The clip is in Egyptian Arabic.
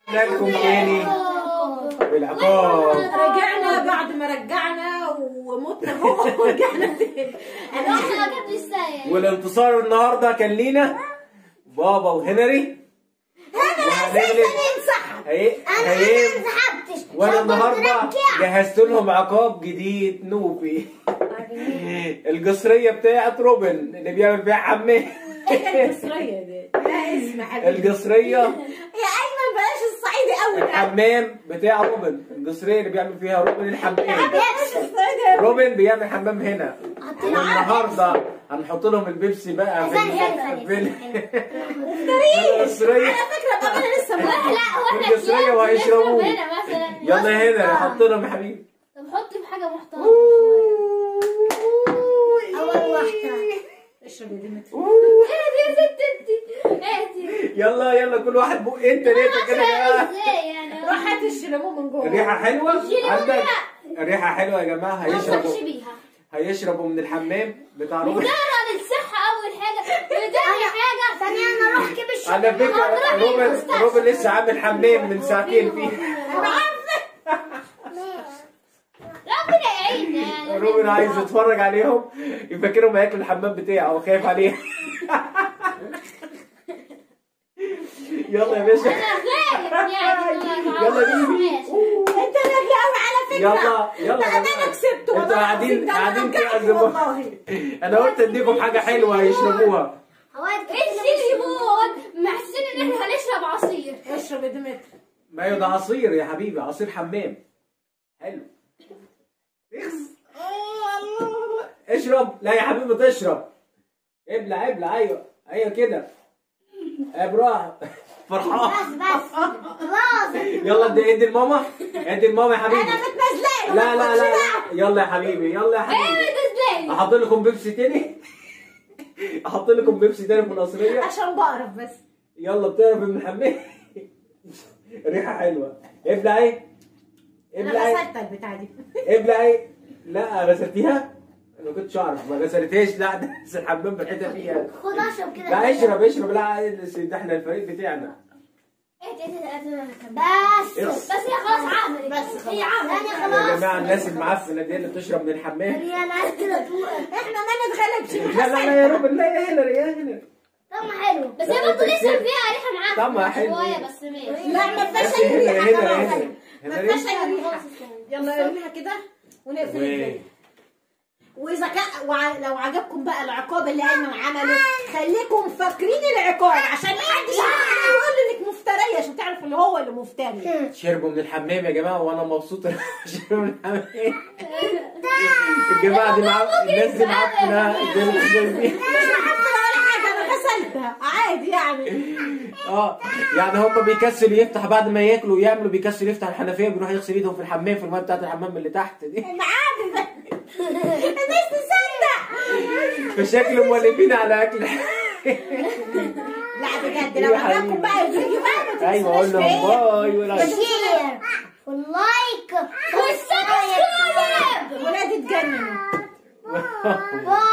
لكم تاني بالعقاب رجعنا بعد ما رجعنا ومتنا هو ورجعنا تاني انا احنا ما كانت لسه والانتصار النهارده كان لينا بابا وهنري وهنعمل هي هي سحبتش وانا النهارده جهزت لهم عقاب جديد نوبي القصريه بتاعت روبن اللي بيعمل فيها حمام المصرية دي لا اسم حبيبي القصريه يا ايمن بلاش الصعيدي قوي الحمام بتاع روبن القصريه اللي بيعمل فيها روبن الحمام بلاش الصعيدي قوي روبن بيعمل حمام هنا والنهارده هنحط لهم البيبسي بقى في ال- في ال- القصريه على فكرة بابا انا لسه لا ما واحنا القصرية كلاب وهيشربوه. بنشرب هنا مثلا يلا هنا حط لهم يا حبيبي طب حطي في حاجه محترمه شويه اول واحدة اشرب يا ديمتر اهدي يا ست انت اهدي يلا يلا كل واحد بقين تلاته كده يا جماعه ازاي يعني روح هات الشلمون من جوه الريحه حلوه شيلوا عندك الريحه حلوه يا جماعه ما هيشربوا تفرحش بيها هيشربوا من الحمام بتاع روبن مضرة للصحة أول حاجة وتاني حاجة ثانية أنا أروح أجيب الشوكولاتة على فكره روبن روبن لسه عامل حمام من ساعتين فيه ربنا يعيننا يعني روبن عايز يتفرج عليهم يفكرهم هياكل الحمام بتاعه وخايف عليه يلا يا باشا أنا خايف يعني يلا بيبي انت نبي قوي على فكرة يلا يلا لا يا انا جماعة. كسبت انتوا والله قاعدين العظيم، ده أنا قاعدين رجعت تعزموا والله انا قلت اديكم حاجه حلوه يشربوها السيليمون محسين إن إحنا هنشرب عصير اشرب يا ديمتر ما ده عصير يا حبيبي عصير حمام حلو اخس اشرب لا يا حبيبي تشرب ابلع ابلع ايوه ايوه كده ابراهيم فرحان بس خلاص يلا ادي ادي الماما ادي الماما يا حبيبي انا متنازله لا لا لا, لا. يلا يا حبيبي يلا يا حبيبي ازاي احط لكم بيبسي تاني احط لكم بيبسي تاني في القصريه عشان بعرف بس يلا بتعرف من الحمام ريحه حلوه ابلع ايه انا ابلع ايه غسلت البتاع دي ابلع ايه لا غسلتيها انا ما كنتش اعرف ما غسلتهاش لا ده بس الحمام بالحته فيها خد اشرب كده لا اشرب اشرب لا ده احنا الفريق بتاعنا بس بس هي خلاص عملت بس هي عملت يا خلاص جماعه الناس المعفنه دي اللي بتشرب من الحمام هي انا كده احنا ما نتغلبش لا لا لا يا روبن لا يا هنا يا هنا طعمها حلو بس هي برضه لسه فيها ريحه معاك طعمها حلو. شويه بس ماشي لا ما بس فيهاش اي هنا ريحه هنا خلاص هنا هنا ما فيهاش ريحة. اي ريحه يلا ارميها كده ونقفل الباب واذا كان وع- لو عجبكم بقى العقاب اللي ايمن عمله خليكم فاكرين العقاب عشان ما حدش يقول انك مفتريه عشان تعرف اللي هو اللي مفتري شربوا من الحمام يا جماعه وانا مبسوط إن شربوا من الحمام الجماعه دي معاهم الناس دي معفنه زي ما انتم شايفين مش محفله ولا حاجه انا غسلتها عادي يعني اه يعني هم بيكسل يفتح بعد ما ياكلوا ويعملوا بيكسل يفتح الحنفيه بيروح يغسل ايدهم في الحمام في الميه بتاعت الحمام اللي تحت دي عادي ده الناس تصدق فشكل مولفين على اكل لا بجد لو يا حبيبي. عجبكم بقى الفيديو بقى ما ايوه قول تنسوناش لهم فين باي ولا شير واللايك والسبسكرايب ولاد اتجننوا باي